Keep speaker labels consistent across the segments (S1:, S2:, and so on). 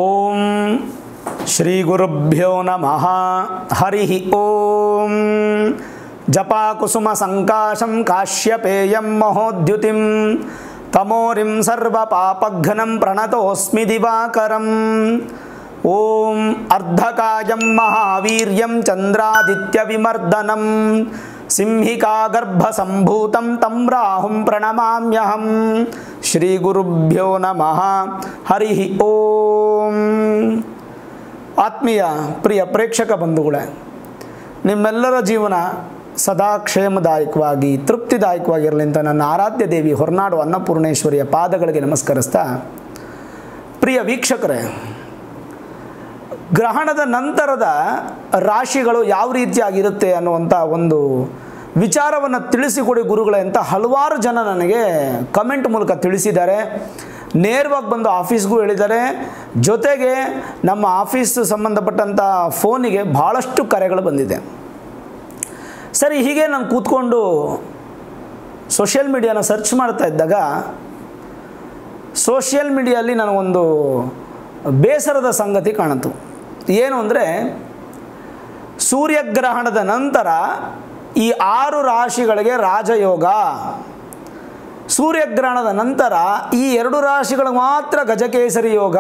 S1: ಓಂ ಶ್ರೀ ಗುರುಭ್ಯೋ ನಮಃ ಹರಿ ಓಂ ಜಪಾಕುಸುಮ ಸಂಕಾಶಂ ಕಾಶ್ಯಪೇಯಂ ಮಹೋದ್ಯುತಿಂ ತಮೋರಿಂ ಸರ್ವಪಾಪಘ್ನಂ ಪ್ರಣತೋಸ್ಮಿ ದಿವಾಕರಂ ಓಂ ಅರ್ಧಕಾಯಂ ಮಹಾವೀರ್ಯಂ ಚಂದ್ರಾದಿತ್ಯವಿಮರ್ದನಂ ಸಿಂಹಿಕಾಗರ್ಭಸಂಭೂತಂ तं ರಾಹುಂ ಪ್ರಣಮಾಮ್ಯಹಂ ಶ್ರೀಗುರುಭ್ಯೋ ನಮಃ ಹರಿ ಓಂ ಆತ್ಮೀಯ ಪ್ರಿಯ ಪ್ರೇಕ್ಷಕ ಬಂಧುಗಳೇ ನಿಮ್ಮೆಲ್ಲರ ಜೀವನ ಸದಾ ಕ್ಷೇಮದಾಯಕವಾಗಿ ತೃಪ್ತಿದಾಯಕವಾಗಿರಲಿ ಅಂತ ನನ್ನ ಆರಾಧ್ಯ ದೇವಿ ಹೊರನಾಡು ಅನ್ನಪೂರ್ಣೇಶ್ವರಿಯ ಪಾದಗಳಿಗೆ ನಮಸ್ಕರಿಸ್ತಾ ಪ್ರಿಯ ವೀಕ್ಷಕರೇ ಗ್ರಹಣದ ನಂತರದ ರಾಶಿಗಳು ಯಾವ ರೀತಿಯಾಗಿರುತ್ತೆ ಅನ್ನುವಂಥ ಒಂದು ವಿಚಾರವನ್ನು ತಿಳಿಸಿಕೊಡಿ ಗುರುಗಳೇ ಅಂತ ಹಲವಾರು ಜನ ನನಗೆ ಕಮೆಂಟ್ ಮೂಲಕ ತಿಳಿಸಿದ್ದಾರೆ ನೇರವಾಗಿ ಬಂದು ಆಫೀಸ್ಗೂ ಹೇಳಿದ್ದಾರೆ ಜೊತೆಗೆ ನಮ್ಮ ಆಫೀಸ್ ಸಂಬಂಧಪಟ್ಟಂಥ ಫೋನಿಗೆ ಭಾಳಷ್ಟು ಕರೆಗಳು ಬಂದಿದೆ ಸರಿ ಹೀಗೆ ನಾನು ಕೂತ್ಕೊಂಡು ಸೋಷಿಯಲ್ ಮೀಡಿಯಾನ ಸರ್ಚ್ ಮಾಡ್ತಾ ಇದ್ದಾಗ ಸೋಷಿಯಲ್ ಮೀಡಿಯಲ್ಲಿ ನನಗೊಂದು ಬೇಸರದ ಸಂಗತಿ ಕಾಣಿತು ಏನು ಅಂದರೆ ಸೂರ್ಯಗ್ರಹಣದ ನಂತರ ಈ ಆರು ರಾಶಿಗಳಿಗೆ ರಾಜಯೋಗ ಸೂರ್ಯಗ್ರಹಣದ ನಂತರ ಈ ಎರಡು ರಾಶಿಗಳಿಗೆ ಮಾತ್ರ ಗಜಕೇಸರಿ ಯೋಗ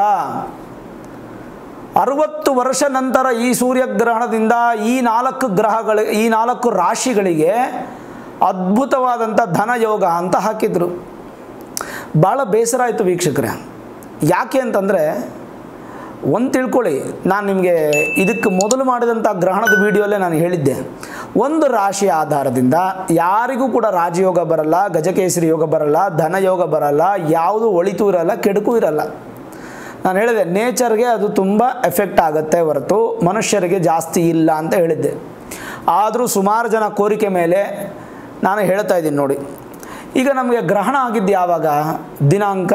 S1: ಅರವತ್ತು ವರ್ಷ ನಂತರ ಈ ಸೂರ್ಯಗ್ರಹಣದಿಂದ ಈ ನಾಲ್ಕು ಗ್ರಹಗಳ ಈ ನಾಲ್ಕು ರಾಶಿಗಳಿಗೆ ಅದ್ಭುತವಾದಂಥ ಧನಯೋಗ ಅಂತ ಹಾಕಿದರು ಭಾಳ ಬೇಸರ ಆಯಿತು ವೀಕ್ಷಕರೇ ಯಾಕೆ ಅಂತಂದರೆ ಒಂದು ತಿಳ್ಕೊಳ್ಳಿ ನಾನು ನಿಮಗೆ ಇದಕ್ಕೆ ಮೊದಲು ಮಾಡಿದಂಥ ಗ್ರಹಣದ ವಿಡಿಯೋಲ್ಲೇ ನಾನು ಹೇಳಿದ್ದೆ ಒಂದು ರಾಶಿಯ ಆಧಾರದಿಂದ ಯಾರಿಗೂ ಕೂಡ ರಾಜಯೋಗ ಬರಲ್ಲ ಗಜಕೇಸರಿ ಯೋಗ ಬರಲ್ಲ ಧನಯೋಗ ಬರಲ್ಲ ಯಾವುದು ಒಳಿತು ಇರಲ್ಲ ಕೆಡುಕು ಇರಲ್ಲ ನಾನು ಹೇಳಿದೆ ನೇಚರ್ಗೆ ಅದು ತುಂಬ ಎಫೆಕ್ಟ್ ಆಗುತ್ತೆ ಹೊರತು ಮನುಷ್ಯರಿಗೆ ಜಾಸ್ತಿ ಇಲ್ಲ ಅಂತ ಹೇಳಿದ್ದೆ ಆದರೂ ಸುಮಾರು ಜನ ಕೋರಿಕೆ ಮೇಲೆ ನಾನು ಹೇಳ್ತಾ ಇದ್ದೀನಿ ನೋಡಿ ಈಗ ನಮಗೆ ಗ್ರಹಣ ಆಗಿದ್ದು ಯಾವಾಗ ದಿನಾಂಕ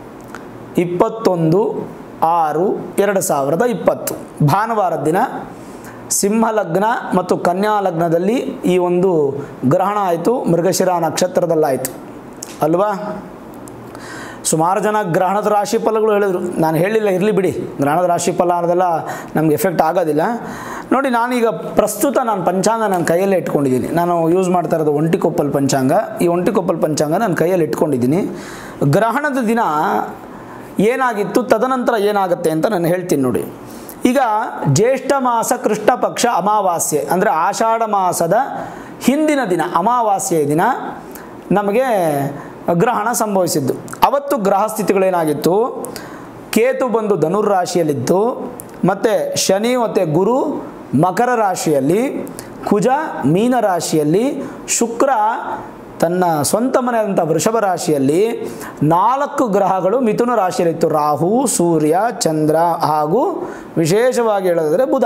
S1: ಇಪ್ಪತ್ತೊಂದು ಆರು ಎರಡು ಸಾವಿರದ ಇಪ್ಪತ್ತು ಭಾನುವಾರದ ದಿನ ಸಿಂಹ ಲಗ್ನ ಮತ್ತು ಕನ್ಯಾ ಲಗ್ನದಲ್ಲಿ ಈ ಒಂದು ಗ್ರಹಣ ಆಯಿತು ಮೃಗಶಿರ ನಕ್ಷತ್ರದಲ್ಲಾಯಿತು ಅಲ್ವಾ ಸುಮಾರು ಜನ ಗ್ರಹಣದ ರಾಶಿ ಫಲಗಳು ಹೇಳಿದರು ನಾನು ಹೇಳಿಲ್ಲ ಇರಲಿ ಬಿಡಿ ಗ್ರಹಣದ ರಾಶಿ ಫಲ ಅನ್ನೋದೆಲ್ಲ ನಮ್ಗೆ ಎಫೆಕ್ಟ್ ಆಗೋದಿಲ್ಲ ನೋಡಿ ನಾನೀಗ ಪ್ರಸ್ತುತ ನಾನು ಪಂಚಾಂಗ ನನ್ನ ಕೈಯಲ್ಲೇ ಇಟ್ಕೊಂಡಿದ್ದೀನಿ ನಾನು ಯೂಸ್ ಮಾಡ್ತಾ ಇರೋದು ಒಂಟಿಕೊಪ್ಪಲ್ ಪಂಚಾಂಗ ಈ ಒಂಟಿಕೊಪ್ಪಲ್ ಪಂಚಾಂಗ ನಾನು ಕೈಯಲ್ಲಿ ಇಟ್ಕೊಂಡಿದ್ದೀನಿ ಗ್ರಹಣದ ದಿನ ಏನಾಗಿತ್ತು ತದನಂತರ ಏನಾಗುತ್ತೆ ಅಂತ ನಾನು ಹೇಳ್ತೀನಿ ನೋಡಿ ಈಗ ಜ್ಯೇಷ್ಠ ಮಾಸ ಕೃಷ್ಣ ಪಕ್ಷ ಅಮಾವಾಸ್ಯೆ ಅಂದರೆ ಆಷಾಢ ಮಾಸದ ಹಿಂದಿನ ದಿನ ಅಮಾವಾಸ್ಯೆಯ ದಿನ ನಮಗೆ ಗ್ರಹಣ ಸಂಭವಿಸಿದ್ದು ಅವತ್ತು ಗ್ರಹ ಸ್ಥಿತಿಗಳೇನಾಗಿತ್ತು ಕೇತು ಬಂದು ಧನುರ್ರಾಶಿಯಲ್ಲಿತ್ತು ಮತ್ತು ಶನಿ ಮತ್ತು ಗುರು ಮಕರ ರಾಶಿಯಲ್ಲಿ ಕುಜ ಮೀನ ರಾಶಿಯಲ್ಲಿ ಶುಕ್ರ ತನ್ನ ಸ್ವಂತ ಮನೆಯಾದಂಥ ವೃಷಭ ರಾಶಿಯಲ್ಲಿ ನಾಲ್ಕು ಗ್ರಹಗಳು ಮಿಥುನ ರಾಶಿಯಲ್ಲಿತ್ತು ರಾಹು ಸೂರ್ಯ ಚಂದ್ರ ಹಾಗೂ ವಿಶೇಷವಾಗಿ ಹೇಳೋದಾದರೆ ಬುಧ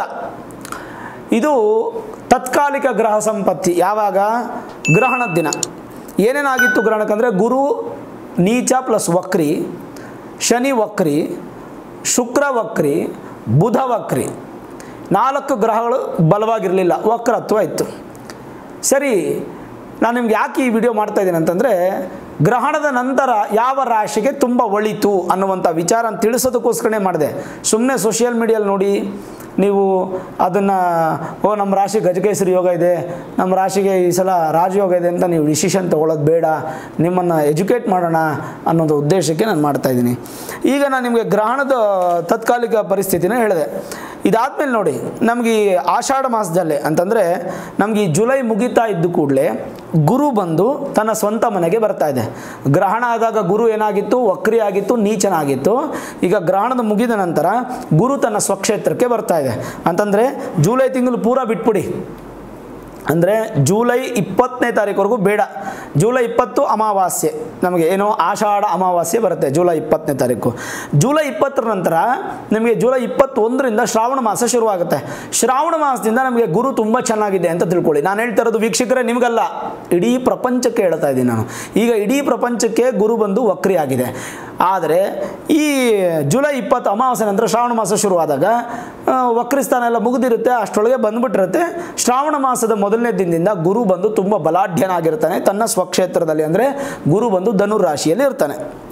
S1: ಇದು ತತ್ಕಾಲಿಕ ಗ್ರಹ ಸಂಪತ್ತಿ ಯಾವಾಗ ಗ್ರಹಣದ ದಿನ ಏನೇನಾಗಿತ್ತು ಗ್ರಹಣಕ್ಕಂದರೆ ಗುರು ನೀಚ ಪ್ಲಸ್ ವಕ್ರಿ ಶನಿ ವಕ್ರಿ ಶುಕ್ರ ವಕ್ರಿ ಬುಧ ವಕ್ರಿ ನಾಲ್ಕು ಗ್ರಹಗಳು ಬಲವಾಗಿರಲಿಲ್ಲ ವಕ್ರತ್ವ ಇತ್ತು ಸರಿ ನಾನು ನಿಮ್ಗೆ ಯಾಕೆ ಈ ವಿಡಿಯೋ ಮಾಡ್ತಾ ಇದ್ದೀನಿ ಅಂತಂದರೆ ಗ್ರಹಣದ ನಂತರ ಯಾವ ರಾಶಿಗೆ ತುಂಬ ಒಳಿತು ಅನ್ನುವಂಥ ವಿಚಾರ ತಿಳಿಸೋದಕ್ಕೋಸ್ಕರನೇ ಮಾಡಿದೆ ಸುಮ್ಮನೆ ಸೋಷಿಯಲ್ ಮೀಡಿಯಲ್ಲಿ ನೋಡಿ ನೀವು ಅದನ್ನು ಓ ನಮ್ಮ ರಾಶಿ ಗಜಕೇಸರಿ ಯೋಗ ಇದೆ ನಮ್ಮ ರಾಶಿಗೆ ಈ ಸಲ ರಾಜಯೋಗ ಇದೆ ಅಂತ ನೀವು ಡಿಸಿಷನ್ ತೊಗೊಳ್ಳೋದು ಬೇಡ ನಿಮ್ಮನ್ನು ಎಜುಕೇಟ್ ಮಾಡೋಣ ಅನ್ನೋದು ಉದ್ದೇಶಕ್ಕೆ ನಾನು ಮಾಡ್ತಾಯಿದ್ದೀನಿ ಈಗ ನಾನು ನಿಮಗೆ ಗ್ರಹಣದ ತಾತ್ಕಾಲಿಕ ಪರಿಸ್ಥಿತಿನ ಹೇಳಿದೆ ಇದಾದಮೇಲೆ ನೋಡಿ ನಮಗೆ ಈ ಆಷಾಢ ಮಾಸದಲ್ಲೇ ಅಂತಂದರೆ ನಮಗೆ ಈ ಜುಲೈ ಮುಗಿತಾ ಇದ್ದು ಕೂಡಲೇ ಗುರು ಬಂದು ತನ್ನ ಸ್ವಂತ ಮನೆಗೆ ಬರ್ತಾ ಇದೆ ಗ್ರಹಣ ಆದಾಗ ಗುರು ಏನಾಗಿತ್ತು ವಕ್ರಿ ಆಗಿತ್ತು ನೀಚನಾಗಿತ್ತು ಈಗ ಗ್ರಹಣದ ಮುಗಿದ ನಂತರ ಗುರು ತನ್ನ ಸ್ವಕ್ಷೇತ್ರಕ್ಕೆ ಬರ್ತಾ ಇದೆ ಅಂತಂದರೆ ಜೂಲೈ ತಿಂಗಳು ಪೂರ ಬಿಟ್ಬಿಡಿ ಅಂದರೆ ಜೂಲೈ ಇಪ್ಪತ್ತನೇ ತಾರೀಕುವರೆಗೂ ಬೇಡ ಜೂಲೈ ಇಪ್ಪತ್ತು ಅಮಾವಾಸ್ಯೆ ನಮಗೆ ಏನು ಆಷಾಢ ಅಮಾವಾಸ್ಯೆ ಬರುತ್ತೆ ಜೂಲೈ ಇಪ್ಪತ್ತನೇ ತಾರೀಕು ಜೂಲೈ ಇಪ್ಪತ್ತರ ನಂತರ ನಿಮಗೆ ಜೂಲೈ ಇಪ್ಪತ್ತೊಂದರಿಂದ ಶ್ರಾವಣ ಮಾಸ ಶುರುವಾಗುತ್ತೆ ಶ್ರಾವಣ ಮಾಸದಿಂದ ನಮಗೆ ಗುರು ತುಂಬ ಚೆನ್ನಾಗಿದೆ ಅಂತ ತಿಳ್ಕೊಳ್ಳಿ ನಾನು ಹೇಳ್ತಾ ಇರೋದು ವೀಕ್ಷಕರೇ ನಿಮಗಲ್ಲ ಇಡೀ ಪ್ರಪಂಚಕ್ಕೆ ಹೇಳ್ತಾ ಇದ್ದೀನಿ ನಾನು ಈಗ ಇಡೀ ಪ್ರಪಂಚಕ್ಕೆ ಗುರು ಬಂದು ವಕ್ರಿ ಆಗಿದೆ ಆದರೆ ಈ ಜುಲೈ ಇಪ್ಪತ್ತು ಅಮಾವಾಸ್ಯೆ ನಂತರ ಶ್ರಾವಣ ಮಾಸ ಶುರುವಾದಾಗ ಆ, ವಕ್ರಿಸ್ಥಾನ ಎಲ್ಲ ಮುಗಿದಿರುತ್ತೆ ಅಷ್ಟರೊಳಗೆ ಬಂದ್ಬಿಟ್ಟಿರುತ್ತೆ ಶ್ರಾವಣ ಮಾಸದ ಮೊದಲನೇ ದಿನದಿಂದ ಗುರು ಬಂದು ತುಂಬ ಬಲಾಢ್ಯನಾಗಿರ್ತಾನೆ ತನ್ನ ಸ್ವಕ್ಷೇತ್ರದಲ್ಲಿ ಅಂದರೆ ಗುರು ಬಂದು ಧನುರ್ ರಾಶಿಯಲ್ಲಿ ಇರ್ತಾನೆ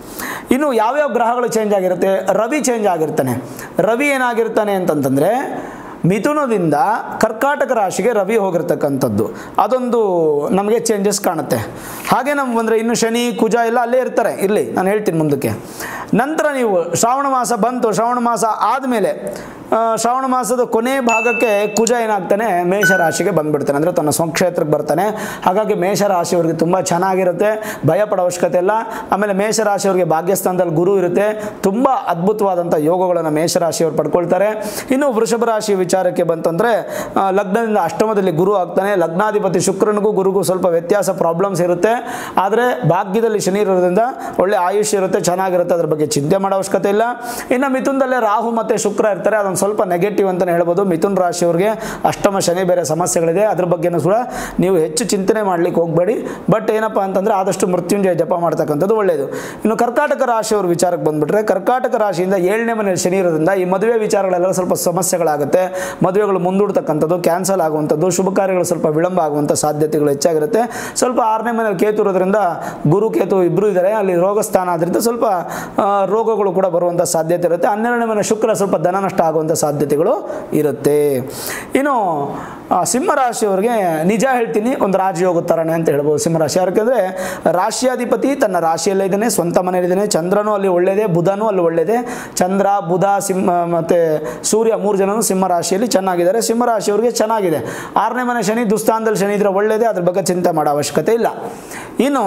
S1: ಇನ್ನು ಯಾವ್ಯಾವ ಗ್ರಹಗಳು ಚೇಂಜ್ ಆಗಿರುತ್ತೆ ರವಿ ಚೇಂಜ್ ಆಗಿರ್ತಾನೆ ರವಿ ಏನಾಗಿರ್ತಾನೆ ಅಂತಂತಂದರೆ ಮಿಥುನದಿಂದ ಕರ್ಕಾಟಕ ರಾಶಿಗೆ ರವಿ ಹೋಗಿರ್ತಕ್ಕಂಥದ್ದು ಅದೊಂದು ನಮಗೆ ಚೇಂಜಸ್ ಕಾಣುತ್ತೆ ಹಾಗೆ ನಮ್ಗೆ ಬಂದರೆ ಇನ್ನು ಶನಿ ಕುಜ ಎಲ್ಲ ಅಲ್ಲೇ ಇರ್ತಾರೆ ಇರಲಿ ನಾನು ಹೇಳ್ತೀನಿ ಮುಂದಕ್ಕೆ ನಂತರ ನೀವು ಶ್ರಾವಣ ಮಾಸ ಬಂತು ಶ್ರಾವಣ ಮಾಸ ಆದಮೇಲೆ ಶ್ರಾವಣ ಮಾಸದ ಕೊನೆ ಭಾಗಕ್ಕೆ ಕುಜ ಏನಾಗ್ತಾನೆ ಮೇಷರಾಶಿಗೆ ಬಂದ್ಬಿಡ್ತಾನೆ ಅಂದರೆ ತನ್ನ ಸ್ವಕ್ಷೇತ್ರಕ್ಕೆ ಬರ್ತಾನೆ ಹಾಗಾಗಿ ಮೇಷರಾಶಿಯವ್ರಿಗೆ ತುಂಬ ಚೆನ್ನಾಗಿರುತ್ತೆ ಭಯ ಪಡೋ ಅವಶ್ಯಕತೆ ಇಲ್ಲ ಆಮೇಲೆ ಮೇಷರಾಶಿಯವ್ರಿಗೆ ಭಾಗ್ಯಸ್ಥಾನದಲ್ಲಿ ಗುರು ಇರುತ್ತೆ ತುಂಬ ಅದ್ಭುತವಾದಂಥ ಯೋಗಗಳನ್ನು ಮೇಷರಾಶಿಯವರು ಪಡ್ಕೊಳ್ತಾರೆ ಇನ್ನು ವೃಷಭ ರಾಶಿ ವಿಚಾರಕ್ಕೆ ಬಂತಂದರೆ ಆ, ಲಗ್ನದಿಂದ ಅಷ್ಟಮದಲ್ಲಿ ಗುರು ಆಗ್ತಾನೆ ಲಗ್ನಾಧಿಪತಿ ಶುಕ್ರನಿಗೂ ಗುರುಗೂ ಸ್ವಲ್ಪ ವ್ಯತ್ಯಾಸ ಪ್ರಾಬ್ಲಮ್ಸ್ ಇರುತ್ತೆ ಆದರೆ ಭಾಗ್ಯದಲ್ಲಿ ಶನಿ ಇರೋದ್ರಿಂದ ಒಳ್ಳೆ ಆಯುಷ್ಯ ಇರುತ್ತೆ ಚೆನ್ನಾಗಿರುತ್ತೆ ಅದ್ರ ಬಗ್ಗೆ ಚಿಂತೆ ಮಾಡೋ ಅವಶ್ಯಕತೆ ಇಲ್ಲ ಇನ್ನು ಮಿಥುನದಲ್ಲೇ ರಾಹು ಮತ್ತು ಶುಕ್ರ ಇರ್ತಾರೆ ಅದೊಂದು ಸ್ವಲ್ಪ ನೆಗೆಟಿವ್ ಅಂತಲೇ ಹೇಳ್ಬೋದು ಮಿಥುನ್ ರಾಶಿಯವ್ರಿಗೆ ಅಷ್ಟಮ ಶನಿ ಬೇರೆ ಸಮಸ್ಯೆಗಳಿದೆ ಅದ್ರ ಬಗ್ಗೆನೂ ಕೂಡ ನೀವು ಹೆಚ್ಚು ಚಿಂತನೆ ಮಾಡ್ಲಿಕ್ಕೆ ಹೋಗಬೇಡಿ ಬಟ್ ಏನಪ್ಪ ಅಂತಂದರೆ ಆದಷ್ಟು ಮೃತ್ಯುಂಜಯ ಜಪ ಮಾಡ್ತಕ್ಕಂಥದ್ದು ಒಳ್ಳೆಯದು ಇನ್ನು ಕರ್ಕಾಟಕ ರಾಶಿಯವ್ರ ವಿಚಾರಕ್ಕೆ ಬಂದುಬಿಟ್ರೆ ಕರ್ಕಾಟಕ ರಾಶಿಯಿಂದ ಏಳನೇ ಮನೆಯಲ್ಲಿ ಶನಿ ಇರೋದ್ರಿಂದ ಈ ಮದುವೆ ವಿಚಾರಗಳೆಲ್ಲ ಸ್ವಲ್ಪ ಸಮಸ್ಯೆಗಳಾಗುತ್ತೆ ಮದುವೆಗಳು ಮುಂದೂಡ್ತಕ್ಕಂಥದ್ದು ಕ್ಯಾನ್ಸಲ್ ಆಗುವಂಥದ್ದು ಶುಭ ಕಾರ್ಯಗಳು ಸ್ವಲ್ಪ ವಿಳಂಬ ಆಗುವಂಥ ಸಾಧ್ಯತೆಗಳು ಹೆಚ್ಚಾಗಿರುತ್ತೆ ಸ್ವಲ್ಪ ಆರನೇ ಮನೆಯಲ್ಲಿ ಕೇತು ಇರೋದ್ರಿಂದ ಗುರು ಕೇತು ಇಬ್ಬರು ಇದ್ದಾರೆ ಅಲ್ಲಿ ರೋಗ ಸ್ಥಾನ ಆದ್ದರಿಂದ ಸ್ವಲ್ಪ ಆ, ರೋಗಗಳು ಕೂಡ ಬರುವಂಥ ಸಾಧ್ಯತೆ ಇರುತ್ತೆ ಹನ್ನೆರಡನೇ ಮನೆ ಶುಕ್ರ ಸ್ವಲ್ಪ ಧನ ನಷ್ಟ ಆಗುವಂಥ ಸಾಧ್ಯತೆಗಳು ಇರುತ್ತೆ ಇನ್ನು ಆ, ಸಿಂಹರಾಶಿಯವರಿಗೆ ನಿಜ ಹೇಳ್ತೀನಿ ಒಂದು ರಾಜಯೋಗ ಥರನೇ ಅಂತ ಹೇಳ್ಬೋದು ಸಿಂಹರಾಶಿ ಯಾಕಂದರೆ ರಾಶಿಯಾಧಿಪತಿ ತನ್ನ ರಾಶಿಯಲ್ಲೇ ಇದ್ದಾನೆ ಸ್ವಂತ ಮನೆಯಲ್ಲಿದ್ದಾನೆ ಚಂದ್ರನೂ ಅಲ್ಲಿ ಒಳ್ಳೆಯದೇ ಬುಧನೂ ಅಲ್ಲಿ ಒಳ್ಳೆಯದೇ ಚಂದ್ರ ಬುಧ ಸಿಂಹ ಮತ್ತು ಸೂರ್ಯ ಮೂರು ಜನನು ಸಿಂಹ ರಾಶಿಯಲ್ಲಿ ಚೆನ್ನಾಗಿದ್ದಾರೆ ಸಿಂಹ ರಾಶಿಯವರಿಗೆ ಚೆನ್ನಾಗಿದೆ ಆರನೇ ಮನೆ ಶನಿ ದುಸ್ಥಾನದಲ್ಲಿ ಶನಿ ಇದ್ರೆ ಒಳ್ಳೆಯದೇ ಅದ್ರ ಬಗ್ಗೆ ಚಿಂತೆ ಮಾಡೋ ಅವಶ್ಯಕತೆ ಇಲ್ಲ ಇನ್ನು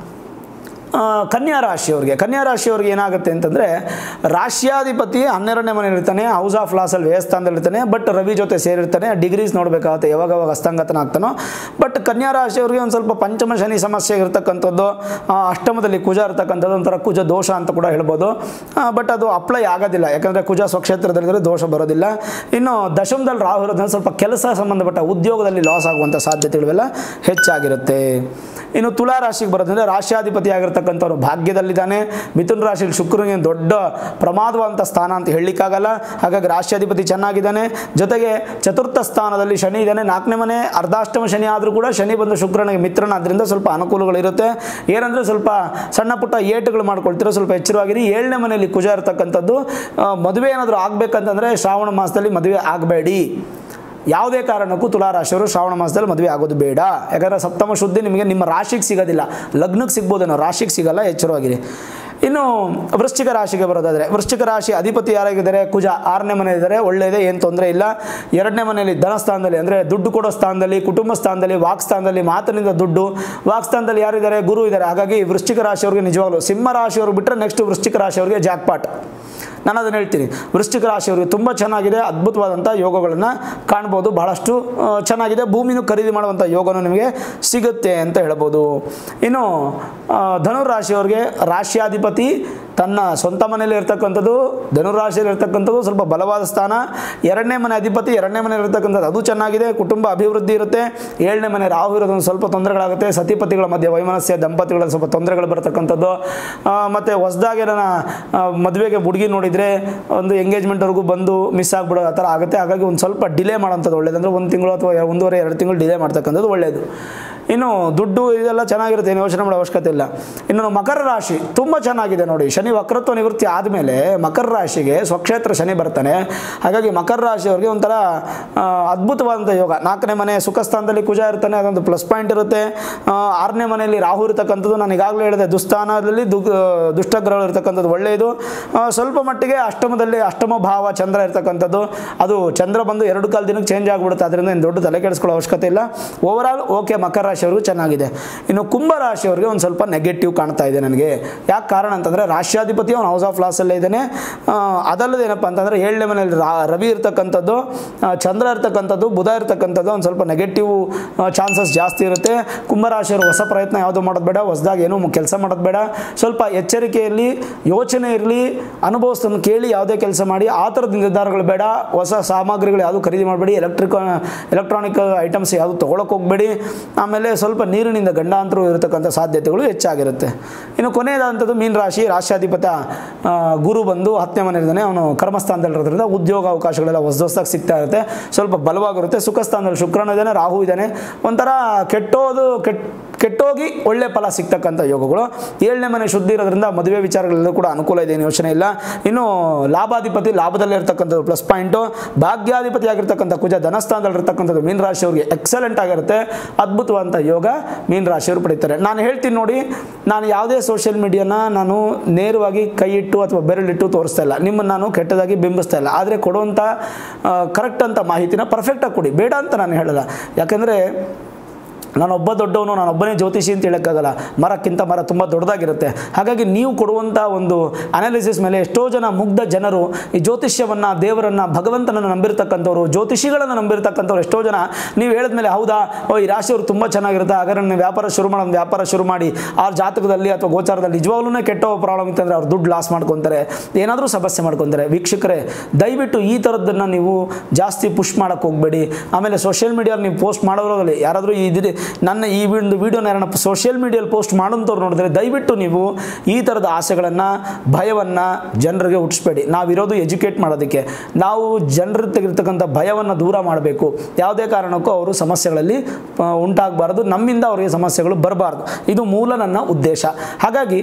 S1: ಆ, ಕನ್ಯಾ ರಾಶಿಯವ್ರಿಗೆ ಕನ್ಯಾ ರಾಶಿಯವ್ರಿಗೆ ಏನಾಗುತ್ತೆ ಅಂತಂದರೆ ರಾಶ್ಯಾಧಿಪತಿ ಹನ್ನೆರಡನೇ ಮನೆ ಇರ್ತಾನೆ ಹೌಸ್ ಆಫ್ ಲಾಸಲ್ಲಿ ವ್ಯಯಸ್ಥಾನದಲ್ಲಿ ಇರ್ತಾನೆ ಬಟ್ ರವಿ ಜೊತೆ ಸೇರಿರ್ತಾನೆ ಡಿಗ್ರೀಸ್ ನೋಡಬೇಕಾಗುತ್ತೆ ಯಾವಾಗ ಯಾವಾಗ ಹಸ್ತಂಗತನ ಆಗ್ತಾನೋ ಬಟ್ ಕನ್ಯಾ ರಾಶಿಯವ್ರಿಗೆ ಒಂದು ಸ್ವಲ್ಪ ಪಂಚಮ ಶನಿ ಸಮಸ್ಯೆ ಇರ್ತಕ್ಕಂಥದ್ದು ಆ, ಅಷ್ಟಮದಲ್ಲಿ ಕುಜ ಇರ್ತಕ್ಕಂಥದ್ದು ಒಂಥರ ಕುಜ ದೋಷ ಅಂತ ಕೂಡ ಹೇಳ್ಬೋದು ಬಟ್ ಅದು ಅಪ್ಲೈ ಆಗೋದಿಲ್ಲ ಯಾಕಂದರೆ ಕುಜ ಸ್ವಕ್ಷೇತ್ರದಲ್ಲಿದ್ದರೆ ದೋಷ ಬರೋದಿಲ್ಲ ಇನ್ನು ದಶಮದಲ್ಲಿ ರಾಹು ಇರೋದ್ರಿಂದ ಸ್ವಲ್ಪ ಕೆಲಸ ಸಂಬಂಧಪಟ್ಟ ಉದ್ಯೋಗದಲ್ಲಿ ಲಾಸ್ ಆಗುವಂಥ ಸಾಧ್ಯತೆಗಳೆಲ್ಲ ಹೆಚ್ಚಾಗಿರುತ್ತೆ ಇನ್ನು ತುಲಾ ರಾಶಿಗೆ ಬರೋದಂದ್ರೆ ರಾಶ್ಯಾಧಿಪತಿ ಆಗಿರ್ತಕ್ಕಂಥವ್ರು ಭಾಗ್ಯದಲ್ಲಿದ್ದಾನೆ ಮಿಥುನ್ ರಾಶಿಯಲ್ಲಿ ಶುಕ್ರನಿಗೆ ದೊಡ್ಡ ಪ್ರಮಾದವಾದಂಥ ಸ್ಥಾನ ಅಂತ ಹೇಳಲಿಕ್ಕಾಗಲ್ಲ ಹಾಗಾಗಿ ರಾಶ್ಯಾಧಿಪತಿ ಚೆನ್ನಾಗಿದ್ದಾನೆ ಜೊತೆಗೆ ಚತುರ್ಥ ಸ್ಥಾನದಲ್ಲಿ ಶನಿ ಇದ್ದಾನೆ ನಾಲ್ಕನೇ ಮನೆ ಅರ್ಧಾಷ್ಟಮ ಶನಿ ಆದರೂ ಕೂಡ ಶನಿ ಬಂದು ಶುಕ್ರನಿಗೆ ಮಿತ್ರನಾದ್ರಿಂದ ಸ್ವಲ್ಪ ಅನುಕೂಲಗಳಿರುತ್ತೆ ಏನಂದರೆ ಸ್ವಲ್ಪ ಸಣ್ಣ ಪುಟ್ಟ ಏಟುಗಳು ಮಾಡ್ಕೊಳ್ತೀರೋ ಸ್ವಲ್ಪ ಎಚ್ಚರವಾಗಿರಿ ಏಳನೇ ಮನೆಯಲ್ಲಿ ಕುಜ ಇರ್ತಕ್ಕಂಥದ್ದು ಆ, ಮದುವೆ ಏನಾದರೂ ಆಗಬೇಕಂತಂದರೆ ಶ್ರಾವಣ ಮಾಸದಲ್ಲಿ ಮದುವೆ ಆಗಬೇಡಿ ಯಾವುದೇ ಕಾರಣಕ್ಕೂ ತುಲಾರಾಶಿಯವರು ಶ್ರಾವಣ ಮಾಸದಲ್ಲಿ ಮದುವೆ ಆಗೋದು ಬೇಡ ಯಾಕಂದರೆ ಸಪ್ತಮ ಶುದ್ಧಿ ನಿಮಗೆ ನಿಮ್ಮ ರಾಶಿಗೆ ಸಿಗೋದಿಲ್ಲ ಲಗ್ನಕ್ಕೆ ಸಿಗ್ಬೋದೇನೋ ರಾಶಿಗೆ ಸಿಗಲ್ಲ ಎಚ್ಚರವಾಗಿರಿ ಇನ್ನು ವೃಶ್ಚಿಕ ರಾಶಿಗೆ ಬರೋದಾದರೆ ವೃಶ್ಚಿಕ ರಾಶಿ ಅಧಿಪತಿ ಯಾರಾಗಿದ್ದಾರೆ ಕುಜ ಆರನೇ ಮನೆ ಇದ್ದಾರೆ ಒಳ್ಳೆಯದೇ ಏನು ತೊಂದರೆ ಇಲ್ಲ ಎರಡನೇ ಮನೆಯಲ್ಲಿ ಧನ ಸ್ಥಾನದಲ್ಲಿ ಅಂದರೆ ದುಡ್ಡು ಕೊಡೋ ಸ್ಥಾನದಲ್ಲಿ ಕುಟುಂಬ ಸ್ಥಾನದಲ್ಲಿ ವಾಕ್ ಸ್ಥಾನದಲ್ಲಿ ಮಾತಿನಿಂದ ದುಡ್ಡು ವಾಕ್ ಸ್ಥಾನದಲ್ಲಿ ಯಾರಿದ್ದಾರೆ ಗುರು ಇದ್ದಾರೆ ಹಾಗಾಗಿ ವೃಶ್ಚಿಕ ರಾಶಿಯವ್ರಿಗೆ ನಿಜವಾಗ್ಲೂ ಸಿಂಹ ರಾಶಿಯವರು ಬಿಟ್ಟರೆ ನೆಕ್ಸ್ಟ್ ವೃಶ್ಚಿಕ ರಾಶಿಯವ್ರಿಗೆ ಜಾಕ್ಪಾಟ್ ನಾನು ಅದನ್ನು ಹೇಳ್ತೀನಿ ವೃಶ್ಚಿಕ ರಾಶಿಯವರಿಗೆ ತುಂಬ ಚೆನ್ನಾಗಿದೆ ಅದ್ಭುತವಾದಂಥ ಯೋಗಗಳನ್ನು ಕಾಣ್ಬೋದು ಬಹಳಷ್ಟು ಆ, ಚೆನ್ನಾಗಿದೆ ಭೂಮಿನೂ ಖರೀದಿ ಮಾಡುವಂಥ ಯೋಗನೂ ನಿಮಗೆ ಸಿಗುತ್ತೆ ಅಂತ ಹೇಳ್ಬೋದು ಇನ್ನು ಆ, ಧನುರಾಶಿಯವ್ರಿಗೆ ರಾಶಿಯಾಧಿಪತಿ ತನ್ನ ಸ್ವಂತ ಮನೆಯಲ್ಲಿ ಇರ್ತಕ್ಕಂಥದ್ದು ಧನುರಾಶಿಯಲ್ಲಿ ಇರ್ತಕ್ಕಂಥದ್ದು ಸ್ವಲ್ಪ ಬಲವಾದ ಸ್ಥಾನ ಎರಡನೇ ಮನೆ ಅಧಿಪತಿ ಎರಡನೇ ಮನೆ ಇರ್ತಕ್ಕಂಥದ್ದು ಅದು ಚೆನ್ನಾಗಿದೆ ಕುಟುಂಬ ಅಭಿವೃದ್ಧಿ ಇರುತ್ತೆ ಏಳನೇ ಮನೆ ರಾಹು ಇರೋದೊಂದು ಸ್ವಲ್ಪ ತೊಂದರೆಗಳಾಗುತ್ತೆ ಸತಿಪತಿಗಳ ಮಧ್ಯೆ ವೈಮನಸ್ಯ ದಂಪತಿಗಳ ಸ್ವಲ್ಪ ತೊಂದರೆಗಳು ಬರ್ತಕ್ಕಂಥದ್ದು ಆ, ಮತ್ತು ಹೊಸದಾಗಿ ನನ್ನ ಮದುವೆಗೆ ಹುಡುಗಿ ನೋಡಿದರೆ ಒಂದು ಎಂಗೇಜ್ಮೆಂಟ್ವರೆಗೂ ಬಂದು ಮಿಸ್ ಆಗಿಬಿಡೋ ಆ ಥರ ಆಗುತ್ತೆ ಹಾಗಾಗಿ ಒಂದು ಸ್ವಲ್ಪ ಡಿಲೇ ಮಾಡೋಂಥದ್ದು ಒಳ್ಳೇದು ಅಂದರೆ ಒಂದು ತಿಂಗಳು ಅಥವಾ ಎ- ಒಂದೂವರೆ ಎರಡು ತಿಂಗಳು ಡಿಲೇ ಮಾಡ್ತಕ್ಕಂಥದ್ದು ಒಳ್ಳೆಯದು ಇನ್ನು ದುಡ್ಡು ಇದೆಲ್ಲ ಚೆನ್ನಾಗಿರುತ್ತೆ ಏನು ಯೋಚನೆ ಮಾಡೋ ಅವಶ್ಯಕತೆ ಇಲ್ಲ ಇನ್ನು ಮಕರ ರಾಶಿ ತುಂಬ ಚೆನ್ನಾಗಿದೆ ನೋಡಿ ಶನಿ ವಕ್ರತ್ವ ನಿವೃತ್ತಿ ಆದಮೇಲೆ ಮಕರ ರಾಶಿಗೆ ಸ್ವಕ್ಷೇತ್ರ ಶನಿ ಬರ್ತಾನೆ ಹಾಗಾಗಿ ಮಕರ ರಾಶಿಯವ್ರಿಗೆ ಒಂಥರ ಆ, ಅದ್ಭುತವಾದಂಥ ಯೋಗ ನಾಲ್ಕನೇ ಮನೆ ಸುಖ ಸ್ಥಾನದಲ್ಲಿ ಕುಜ ಇರ್ತಾನೆ ಅದೊಂದು ಪ್ಲಸ್ ಪಾಯಿಂಟ್ ಇರುತ್ತೆ ಆ, ಆರನೇ ಮನೆಯಲ್ಲಿ ರಾಹು ಇರತಕ್ಕಂಥದ್ದು ನಾನು ಈಗಾಗಲೇ ಹೇಳಿದೆ ದುಸ್ಥಾನದಲ್ಲಿ ದು ದುಷ್ಟಗ್ರಹಗಳು ಇರ್ತಕ್ಕಂಥದ್ದು ಒಳ್ಳೆಯದು ಆ, ಸ್ವಲ್ಪ ಮಟ್ಟಿಗೆ ಅಷ್ಟಮದಲ್ಲಿ ಅಷ್ಟಮ ಭಾವ ಚಂದ್ರ ಇರ್ತಕ್ಕಂಥದ್ದು ಅದು ಚಂದ್ರ ಬಂದು ಎರಡು ಕಾಲ ದಿನಕ್ಕೆ ಚೇಂಜ್ ಆಗಿಬಿಡುತ್ತೆ ಅದರಿಂದ ಏನು ದೊಡ್ಡ ತಲೆ ಕೆಡಿಸ್ಕೊಳ್ಳೋ ಅವಶ್ಯಕತೆ ಇಲ್ಲ ಓವರಾಲ್ ಓಕೆ ಮಕರ ರಾಶಿಯವ್ರಿಗೂ ಚೆನ್ನಾಗಿದೆ ಇನ್ನು ಕುಂಭ ರಾಶಿಯವರಿಗೆ ಒಂದು ಸ್ವಲ್ಪ ನೆಗೆಟಿವ್ ಕಾಣ್ತಾ ಇದೆ ನನಗೆ ಯಾಕೆ ಕಾರಣ ಅಂತಂದರೆ ರಾಷ್ಟ್ರಾಧಿಪತಿ ಅವನು ಹೌಸ್ ಆಫ್ ಲಾಸಲ್ಲೇ ಇದ್ದಾನೆ ಆ, ಅದಲ್ಲದೆ ಏನಪ್ಪ ಅಂತಂದರೆ ಏಳನೇ ಮನೆಯಲ್ಲಿ ರಾ ರವಿ ಇರ್ತಕ್ಕಂಥದ್ದು ಆ, ಚಂದ್ರ ಇರ್ತಕ್ಕಂಥದ್ದು ಬುಧ ಇರ್ತಕ್ಕಂಥದ್ದು ಒಂದು ಸ್ವಲ್ಪ ನೆಗೆಟಿವ್ ಚಾನ್ಸಸ್ ಜಾಸ್ತಿ ಇರುತ್ತೆ ಕುಂಭರಾಶಿಯವರು ಹೊಸ ಪ್ರಯತ್ನ ಯಾವುದು ಮಾಡೋದು ಬೇಡ ಹೊಸದಾಗಿ ಏನೂ ಕೆಲಸ ಮಾಡೋದು ಬೇಡ ಸ್ವಲ್ಪ ಎಚ್ಚರಿಕೆಯಲ್ಲಿ ಯೋಚನೆ ಇರಲಿ ಅನುಭವಸ್ತನ್ನು ಕೇಳಿ ಯಾವುದೇ ಕೆಲಸ ಮಾಡಿ ಆ ಥರದ ನಿರ್ಧಾರಗಳು ಬೇಡ ಹೊಸ ಸಾಮಗ್ರಿಗಳು ಯಾವುದು ಖರೀದಿ ಮಾಡಬೇಡಿ ಎಲೆಕ್ಟ್ರಿಕ್ ಎಲೆಕ್ಟ್ರಾನಿಕ್ ಐಟಮ್ಸ್ ಯಾವುದು ತೊಗೊಳಕ್ಕೆ ಹೋಗಬೇಡಿ ಆಮೇಲೆ ಸ್ವಲ್ಪ ನೀರಿನಿಂದ ಗಂಡಾಂತರ ಇರತಕ್ಕಂಥ ಸಾಧ್ಯತೆಗಳು ಹೆಚ್ಚಾಗಿರುತ್ತೆ ಇನ್ನು ಕೊನೆಯದಾದಂಥದ್ದು ಮೀನ ರಾಶಿ ರಾಶ್ಯಾಧಿಪತ ಆ, ಗುರು ಬಂದು ಹತ್ತನೇ ಮನೆ ಇದ್ದಾನೆ ಅವನು ಕರ್ಮಸ್ಥಾನದಲ್ಲಿರೋದ್ರಿಂದ ಉದ್ಯೋಗ ಅವಕಾಶಗಳೆಲ್ಲ ಹೊಸ ಹೊಸದಾಗಿ ಸಿಗ್ತಾ ಇರುತ್ತೆ ಸ್ವಲ್ಪ ಬಲವಾಗಿರುತ್ತೆ ಸುಖ ಸ್ಥಾನದಲ್ಲಿ ಶುಕ್ರನ ಇದ್ದಾನೆ ರಾಹು ಇದ್ದಾನೆ ಒಂಥರ ಕೆಟ್ಟೋದು ಕೆಟ್ಟ ಕೆಟ್ಟೋಗಿ ಒಳ್ಳೆ ಫಲ ಸಿಗ್ತಕ್ಕಂಥ ಯೋಗಗಳು ಏಳನೇ ಮನೆ ಶುದ್ಧಿ ಇರೋದ್ರಿಂದ ಮದುವೆ ವಿಚಾರಗಳಲ್ಲೂ ಕೂಡ ಅನುಕೂಲ ಇದೆ ಏನು ಯೋಚನೆ ಇಲ್ಲ ಇನ್ನು ಲಾಭಾಧಿಪತಿ ಲಾಭದಲ್ಲೇ ಇರ್ತಕ್ಕಂಥದ್ದು ಪ್ಲಸ್ ಪಾಯಿಂಟು ಭಾಗ್ಯಾಧಿಪತಿ ಆಗಿರ್ತಕ್ಕಂಥ ಕುಜ ಧನಸ್ಥಾನದಲ್ಲಿ ಇರ್ತಕ್ಕಂಥದ್ದು ಮೀನ ರಾಶಿಯವರಿಗೆ ಎಕ್ಸಲೆಂಟ್ ಆಗಿರುತ್ತೆ ಅದ್ಭುತವಾದಂಥ ಯೋಗ ಮೀನ ರಾಶಿಯವರು ಪಡಿತಾರೆ ನಾನು ಹೇಳ್ತೀನಿ ನೋಡಿ ನಾನು ಯಾವುದೇ ಸೋಷಿಯಲ್ ಮೀಡಿಯಾನ ನಾನು ನೇರವಾಗಿ ಕೈ ಇಟ್ಟು ಅಥವಾ ಬೆರಳಿಟ್ಟು ತೋರಿಸ್ತಾ ಇಲ್ಲ ನಿಮ್ಮನ್ನು ನಾನು ಕೆಟ್ಟದಾಗಿ ಬಿಂಬಿಸ್ತಾ ಇಲ್ಲ ಆದರೆ ಕೊಡುವಂಥ ಕರೆಕ್ಟ್ ಅಂತ ಮಾಹಿತಿನ ಪರ್ಫೆಕ್ಟಾಗಿ ಕೊಡಿ ಬೇಡ ಅಂತ ನಾನು ಹೇಳಲ್ಲ ಯಾಕೆಂದರೆ ನಾನೊಬ್ಬ ದೊಡ್ಡವನು ನಾನೊಬ್ಬನೇ ಜ್ಯೋತಿಷಿ ಅಂತ ಹೇಳೋಕ್ಕಾಗಲ್ಲ ಮರಕ್ಕಿಂತ ಮರ ತುಂಬ ದೊಡ್ಡದಾಗಿರುತ್ತೆ ಹಾಗಾಗಿ ನೀವು ಕೊಡುವಂಥ ಒಂದು ಅನಾಲಿಸಿಸ್ ಮೇಲೆ ಎಷ್ಟೋ ಜನ ಮುಗ್ಧ ಜನರು ಈ ಜ್ಯೋತಿಷ್ಯವನ್ನು ದೇವರನ್ನು ಭಗವಂತನನ್ನು ನಂಬಿರ್ತಕ್ಕಂಥವ್ರು ಜ್ಯೋತಿಷಿಗಳನ್ನು ನಂಬಿರ್ತಕ್ಕಂಥವ್ರು ಎಷ್ಟೋ ಜನ ನೀವು ಹೇಳಿದ್ಮೇಲೆ ಹೌದಾ ಓ ಈ ರಾಶಿಯವರು ತುಂಬ ಚೆನ್ನಾಗಿರುತ್ತೆ ಹಾಗಾದ್ರೆ ನಾನು ವ್ಯಾಪಾರ ಶುರು ಮಾಡೋದು ವ್ಯಾಪಾರ ಶುರು ಮಾಡಿ ಆ ಜಾತಕದಲ್ಲಿ ಅಥವಾ ಗೋಚಾರದಲ್ಲಿ ನಿಜವಾಗ್ಲೂ ಕೆಟ್ಟ ಪ್ರಾಬ್ಲಮ್ ಇತ್ತಂದರೆ ಅವ್ರು ದುಡ್ಡು ಲಾಸ್ ಮಾಡ್ಕೊತಾರೆ ಏನಾದರೂ ಸಮಸ್ಯೆ ಮಾಡ್ಕೊತಾರೆ ವೀಕ್ಷಕರೇ ದಯವಿಟ್ಟು ಈ ಥರದ್ದನ್ನು ನೀವು ಜಾಸ್ತಿ ಪುಷ್ ಮಾಡೋಕ್ಕೆ ಹೋಗಬೇಡಿ ಆಮೇಲೆ ಸೋಷಿಯಲ್ ಮೀಡಿಯಲ್ಲಿ ನೀವು ಪೋಸ್ಟ್ ಮಾಡೋದ್ರಲ್ಲಿ ಯಾರಾದರೂ ಇದಿದೆ ನನ್ನ ಈ ಒಂದು ವಿಡಿಯೋನ ಯಾರನ್ನ ಸೋಷಿಯಲ್ ಮೀಡಿಯಲ್ಲಿ ಪೋಸ್ಟ್ ಮಾಡೋಂಥವ್ರು ನೋಡಿದ್ರೆ ದಯವಿಟ್ಟು ನೀವು ಈ ಥರದ ಆಸೆಗಳನ್ನು ಭಯವನ್ನು ಜನರಿಗೆ ಹುಟ್ಟಿಸ್ಬೇಡಿ ನಾವಿರೋದು ಎಜುಕೇಟ್ ಮಾಡೋದಕ್ಕೆ ನಾವು ಜನರ ತೆಗಿರ್ತಕ್ಕಂಥ ಭಯವನ್ನು ದೂರ ಮಾಡಬೇಕು ಯಾವುದೇ ಕಾರಣಕ್ಕೂ ಅವರು ಸಮಸ್ಯೆಗಳಲ್ಲಿ ಉಂಟಾಗಬಾರ್ದು ನಮ್ಮಿಂದ ಅವರಿಗೆ ಸಮಸ್ಯೆಗಳು ಬರಬಾರ್ದು ಇದು ಮೂಲ ನನ್ನ ಉದ್ದೇಶ ಹಾಗಾಗಿ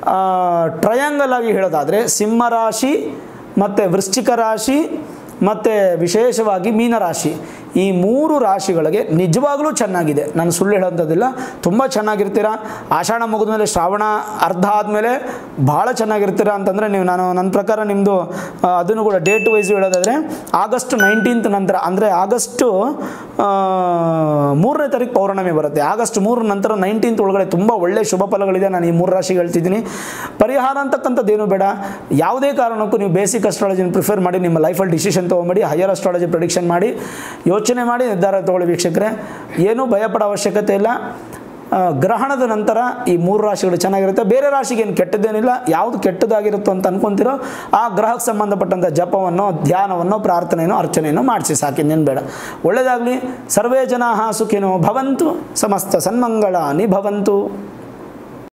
S1: ಟ್ರಯಾಂಗಲ್ ಆಗಿ ಹೇಳೋದಾದರೆ ಸಿಂಹರಾಶಿ ಮತ್ತು ವೃಶ್ಚಿಕ ರಾಶಿ ಮತ್ತು ವಿಶೇಷವಾಗಿ ಮೀನರಾಶಿ ಈ ಮೂರು ರಾಶಿಗಳಿಗೆ ನಿಜವಾಗಲೂ ಚೆನ್ನಾಗಿದೆ ನಾನು ಸುಳ್ಳು ಹೇಳೋಂಥದ್ದಿಲ್ಲ ತುಂಬ ಚೆನ್ನಾಗಿರ್ತೀರ ಆಷಾಢ ಮುಗಿದ ಮೇಲೆ ಶ್ರಾವಣ ಅರ್ಧ ಆದಮೇಲೆ ಭಾಳ ಚೆನ್ನಾಗಿರ್ತೀರ ಅಂತಂದರೆ ನೀವು ನಾನು ನನ್ನ ಪ್ರಕಾರ ನಿಮ್ಮದು ಅದನ್ನು ಕೂಡ ಡೇಟ್ ವೈಸ್ ಹೇಳೋದಾದರೆ ಆಗಸ್ಟ್ ನೈನ್ಟೀನ್ತ್ ನಂತರ ಅಂದರೆ ಆಗಸ್ಟು ಆ, ಮೂರನೇ ತಾರೀಕು ಪೌರ್ಣಮಿ ಬರುತ್ತೆ ಆಗಸ್ಟ್ ಮೂರ ನಂತರ ನೈನ್ಟೀನ್ತ್ ಒಳಗಡೆ ತುಂಬ ಒಳ್ಳೆ ಶುಭ ಫಲಗಳಿದೆ ನಾನು ಈ ಮೂರು ರಾಶಿಗೆ ಹೇಳ್ತಿದ್ದೀನಿ ಪರಿಹಾರ ಅಂತಕ್ಕಂಥದ್ದು ಏನು ಬೇಡ ಯಾವುದೇ ಕಾರಣಕ್ಕೂ ನೀವು ಬೇಸಿಕ್ ಅಸ್ಟ್ರಾಲಜಿನ ಪ್ರಿಫರ್ ಮಾಡಿ ನಿಮ್ಮ ಲೈಫಲ್ಲಿ ಡಿಸಿಷನ್ ತೊಗೊಂಬೇಡಿ ಹೈಯರ್ ಅಸ್ಟ್ರಾಲಜಿ ಪ್ರಿಡಿಕ್ಷನ್ ಮಾಡಿ ಯೋಚನೆ ಮಾಡಿ ನಿರ್ಧಾರ ತಗೊಳ್ಳಿ ವೀಕ್ಷಕರೇ ಏನೂ ಭಯಪಡೋ ಅವಶ್ಯಕತೆ ಇಲ್ಲ ಆ, ಗ್ರಹಣದ ನಂತರ ಈ ಮೂರು ರಾಶಿಗಳು ಚೆನ್ನಾಗಿರುತ್ತೆ ಬೇರೆ ರಾಶಿಗೆ ಏನು ಕೆಟ್ಟದ್ದೇನಿಲ್ಲ ಯಾವುದು ಕೆಟ್ಟದಾಗಿರುತ್ತೋ ಅಂತ ಅನ್ಕೊಂತಿರೋ ಆ ಗ್ರಹಕ್ಕೆ ಸಂಬಂಧಪಟ್ಟಂಥ ಜಪವನ್ನು ಧ್ಯಾನವನ್ನು ಪ್ರಾರ್ಥನೆಯನ್ನು ಅರ್ಚನೆಯನ್ನು ಮಾಡಿಸಿ ಸಾಕಿನ್ನೇನು ಬೇಡ ಒಳ್ಳೆಯದಾಗಲಿ ಸರ್ವೇ ಜನ ಸುಖಿನೋ ಭವಂತು ಸಮಸ್ತ ಸನ್ಮಂಗಳಾನಿ ಭವಂತು